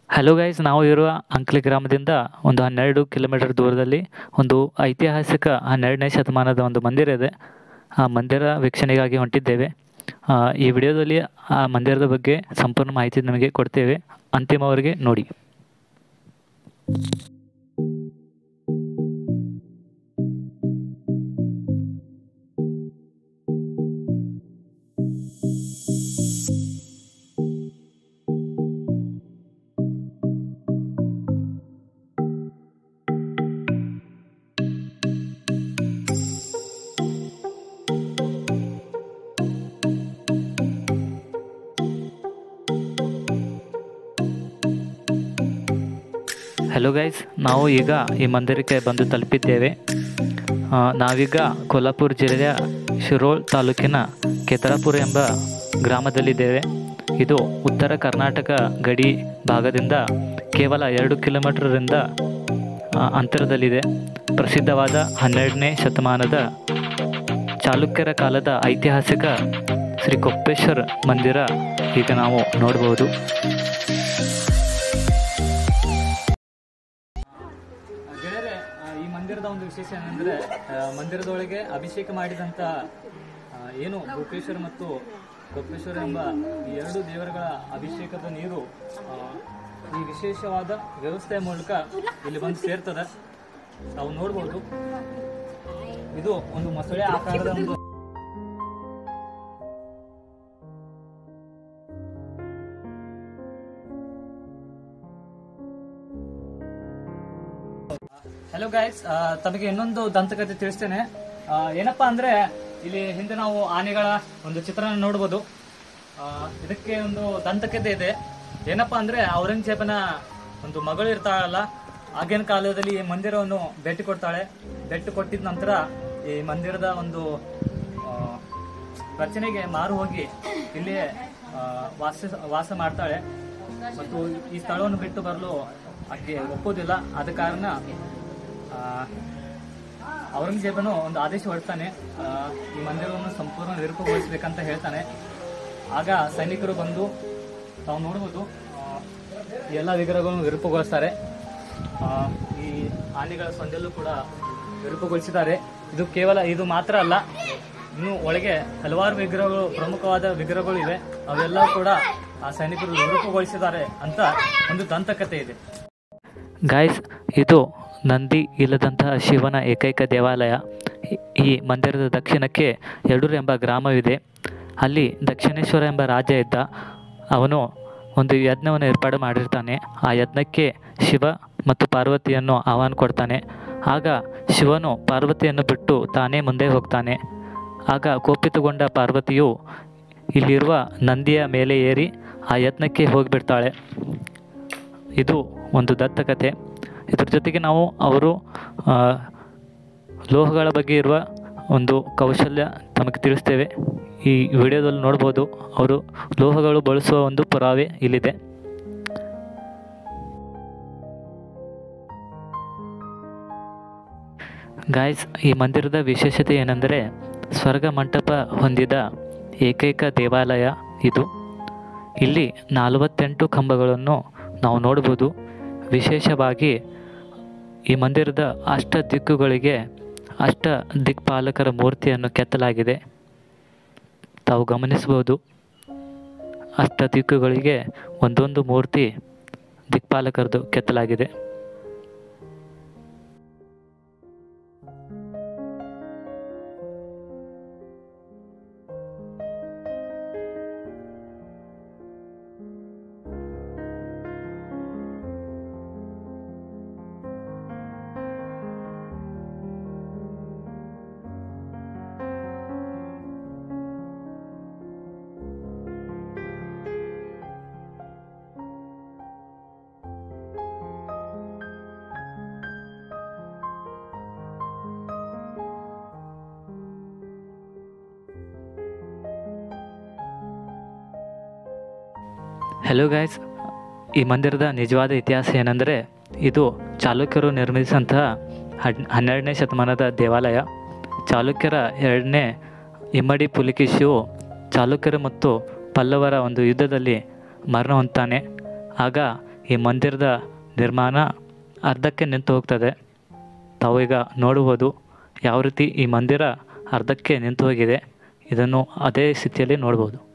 hello guys ನಾವು ಇರುವ ಅಂಕ್ಲಿ ಗ್ರಾಮದಿಂದ ಒಂದು ಹನ್ನೆರಡು ಕಿಲೋಮೀಟರ್ ದೂರದಲ್ಲಿ ಒಂದು ಐತಿಹಾಸಿಕ ಹನ್ನೆರಡನೇ ಶತಮಾನದ ಒಂದು ಮಂದಿರ ಇದೆ ಆ ಮಂದಿರ ವೀಕ್ಷಣೆಗಾಗಿ ಹೊಂಟಿದ್ದೇವೆ ಆ, ಈ ವಿಡಿಯೋದಲ್ಲಿ ಆ ಮಂದಿರದ ಬಗ್ಗೆ ಸಂಪೂರ್ಣ ಮಾಹಿತಿ ನಿಮಗೆ ಕೊಡ್ತೇವೆ ಅಂತಿಮವರೆಗೆ ನೋಡಿ ಹಲೋ ಗೈಸ್ ನಾವು ಈಗ ಈ ಮಂದಿರಕ್ಕೆ ಬಂದು ತಲುಪಿದ್ದೇವೆ ಆ, ನಾವೀಗ ಕೊಲ್ಹಾಪುರ ಜಿಲ್ಲೆಯ ಶಿರೋಳ್ ತಾಲೂಕಿನ ಕೇತರಾಪುರ ಎಂಬ ಗ್ರಾಮದಲ್ಲಿದ್ದೇವೆ ಇದು ಉತ್ತರ ಕರ್ನಾಟಕ ಗಡಿ ಭಾಗದಿಂದ ಕೇವಲ ಎರಡು ಕಿಲೋಮೀಟರಿಂದ ಆ, ಅಂತರದಲ್ಲಿದೆ ಪ್ರಸಿದ್ಧವಾದ ಹನ್ನೆರಡನೇ ಶತಮಾನದ ಚಾಲುಕ್ಯರ ಕಾಲದ ಐತಿಹಾಸಿಕ ಶ್ರೀ ಕೊಪ್ಪೇಶ್ವರ ಮಂದಿರ ಈಗ ನಾವು ನೋಡಬಹುದು ಗೆಳೆಯರೆ ಈ ಮಂದಿರದ ಒಂದು ವಿಶೇಷ ಏನಂದ್ರೆ ಮಂದಿರದೊಳಗೆ ಅಭಿಷೇಕ ಮಾಡಿದಂತ ಆ, ಏನು ಭೂಪೇಶ್ವರ ಮತ್ತು ಕೊಪ್ಪೇಶ್ವರ ಎಂಬ ಈ ಎರಡು ದೇವರುಗಳ ಅಭಿಷೇಕದ ನೀರು ಆ, ಈ ವಿಶೇಷವಾದ ವ್ಯವಸ್ಥೆಯ ಮೂಲಕ ಇಲ್ಲಿ ಬಂದು ಸೇರ್ತದೆ ನಾವು ನೋಡ್ಬೋದು ಇದು ಒಂದು ಮೊಸಳೆ ಆಕಾರದ ಒಂದು ಹಲೋ ಗೈಸ್ ತಮಗೆ ಇನ್ನೊಂದು ದಂತಕತೆ ತಿಳಿಸ್ತೇನೆ ಆ, ಏನಪ್ಪಾ ಅಂದ್ರೆ ಇಲ್ಲಿ ಹಿಂದೆ ನಾವು ಆನೆಗಳ ಒಂದು ಚಿತ್ರಣ ನೋಡ್ಬೋದು ಆ, ಇದಕ್ಕೆ ಒಂದು ದಂತಕತೆ ಇದೆ ಏನಪ್ಪಾ ಅಂದ್ರೆ ಔರಂಗಜೇಬನ ಒಂದು ಮಗಳು ಇರ್ತಾಳಲ್ಲ ಆಗಿನ ಕಾಲದಲ್ಲಿ ಈ ಮಂದಿರವನ್ನು ಭೇಟಿ ಕೊಡ್ತಾಳೆ ಭೇಟಿ ಕೊಟ್ಟಿದ ನಂತರ ಈ ಮಂದಿರದ ಒಂದು ಆ, ರಚನೆಗೆ ಮಾರು ಹೋಗಿ ಇಲ್ಲಿಯೇ ಆ, ವಾಸ ವಾಸ ಮಾಡ್ತಾಳೆ ಮತ್ತು ಈ ಸ್ಥಳವನ್ನು ಬಿಟ್ಟು ಬರಲು ಆಕೆ ಒಪ್ಪೋದಿಲ್ಲ ಆದ ಕಾರಣ ಆ, ಔರಂಗಜೇಬನು ಒಂದು ಆದೇಶ ಹೊರಡ್ತಾನೆ ಆ, ಈ ಮಂದಿರವನ್ನು ಸಂಪೂರ್ಣ ವಿರೂಪಗೊಳಿಸಬೇಕಂತ ಹೇಳ್ತಾನೆ ಆಗ ಸೈನಿಕರು ಬಂದು ತಾವು ನೋಡ್ಬೋದು ಆ, ಈ ಎಲ್ಲ ವಿಗ್ರಹಗಳನ್ನು ವಿರೂಪಗೊಳಿಸ್ತಾರೆ ಆ, ಈ ಆನೆಗಳ ಸೊಂದಲ್ಲೂ ಕೂಡ ವಿರೂಪಗೊಳಿಸಿದ್ದಾರೆ ಇದು ಕೇವಲ ಇದು ಮಾತ್ರ ಅಲ್ಲ ಇನ್ನು ಒಳಗೆ ಹಲವಾರು ವಿಗ್ರಹಗಳು ಪ್ರಮುಖವಾದ ವಿಗ್ರಹಗಳು ಇವೆ ಅವೆಲ್ಲ ಕೂಡ ಆ ಸೈನಿಕರು ವಿರೂಪಗೊಳಿಸಿದ್ದಾರೆ ಅಂತ ಒಂದು ದಂತಕತೆ ಇದೆ ಗಾಯ್ಸ್ ಇದು ನಂದಿ ಇಲ್ಲದಂತಹ ಶಿವನ ಏಕೈಕ ದೇವಾಲಯ ಈ- ಈ ಮಂದಿರದ ದಕ್ಷಿಣಕ್ಕೆ ಯಡೂರು ಎಂಬ ಗ್ರಾಮವಿದೆ ಅಲ್ಲಿ ದಕ್ಷಿಣೇಶ್ವರ ಎಂಬ ರಾಜ ಇದ್ದ ಅವನು ಒಂದು ಯಜ್ಞವನ್ನು ಏರ್ಪಾಡು ಮಾಡಿರ್ತಾನೆ ಆ ಯಜ್ಞಕ್ಕೆ ಶಿವ ಮತ್ತು ಪಾರ್ವತಿಯನ್ನು ಆಹ್ವಾನ ಕೊಡ್ತಾನೆ ಆಗ ಶಿವನು ಪಾರ್ವತಿಯನ್ನು ಬಿಟ್ಟು ತಾನೇ ಮುಂದೆ ಹೋಗ್ತಾನೆ ಆಗ ಕೋಪಿತಗೊಂಡ ಪಾರ್ವತಿಯು ಇಲ್ಲಿರುವ ನಂದಿಯ ಮೇಲೆ ಏರಿ ಆ ಯತ್ನಕ್ಕೆ ಹೋಗಿಬಿಡ್ತಾಳೆ ಇದು ಒಂದು ದತ್ತಕತೆ ಇದ್ರ ಜೊತೆಗೆ ನಾವು ಅವರು ಆ, ಲೋಹಗಳ ಬಗ್ಗೆ ಇರುವ ಒಂದು ಕೌಶಲ್ಯ ತಮಗೆ ತಿಳಿಸ್ತೇವೆ ಈ ವಿಡಿಯೋದಲ್ಲಿ ನೋಡ್ಬೋದು ಅವರು ಲೋಹಗಳು ಬಳಸುವ ಒಂದು ಪುರಾವೆ ಇಲ್ಲಿದೆ ಗಾಯ್ಸ್ ಈ ಮಂದಿರದ ವಿಶೇಷತೆ ಏನೆಂದರೆ ಸ್ವರ್ಗ ಮಂಟಪ ಹೊಂದಿದ ಏಕೈಕ ದೇವಾಲಯ ಇದು ಇಲ್ಲಿ ನಲವತ್ತೆಂಟು ಕಂಬಗಳನ್ನು ನಾವು ನೋಡ್ಬೋದು ವಿಶೇಷವಾಗಿ ಈ ಮಂದಿರದ ಅಷ್ಟ ದಿಕ್ಕುಗಳಿಗೆ ಅಷ್ಟ ದಿಕ್ಪಾಲಕರ ಮೂರ್ತಿಯನ್ನು ಕೆತ್ತಲಾಗಿದೆ ತಾವು ಗಮನಿಸಬಹುದು ಅಷ್ಟ ದಿಕ್ಕುಗಳಿಗೆ ಒಂದೊಂದು ಮೂರ್ತಿ ದಿಕ್ಪಾಲಕರದು ಕೆತ್ತಲಾಗಿದೆ ಹಲೋ ಗಾಯ್ಸ್ ಈ ಮಂದಿರದ ನಿಜವಾದ ಇತಿಹಾಸ ಏನೆಂದರೆ ಇದು ಚಾಲುಕ್ಯರು ನಿರ್ಮಿಸಿದಂತಹ ಹಡ್ ಹನ್ನೆರಡನೇ ಶತಮಾನದ ದೇವಾಲಯ ಚಾಲುಕ್ಯರ ಎರಡನೇ ಇಮ್ಮಡಿ ಪುಲಿಕೇಶಿಯು ಚಾಲುಕ್ಯರು ಮತ್ತು ಪಲ್ಲವರ ಒಂದು ಯುದ್ಧದಲ್ಲಿ ಮರಣ ಹೊಂದ್ತಾನೆ ಆಗ ಈ ಮಂದಿರದ ನಿರ್ಮಾಣ ಅರ್ಧಕ್ಕೆ ನಿಂತು ಹೋಗ್ತದೆ ತಾವು ಈಗ ನೋಡುವುದು ಯಾವ ರೀತಿ ಈ ಮಂದಿರ ಅರ್ಧಕ್ಕೆ ನಿಂತು ಹೋಗಿದೆ ಇದನ್ನು ಅದೇ ಸ್ಥಿತಿಯಲ್ಲಿ ನೋಡ್ಬೋದು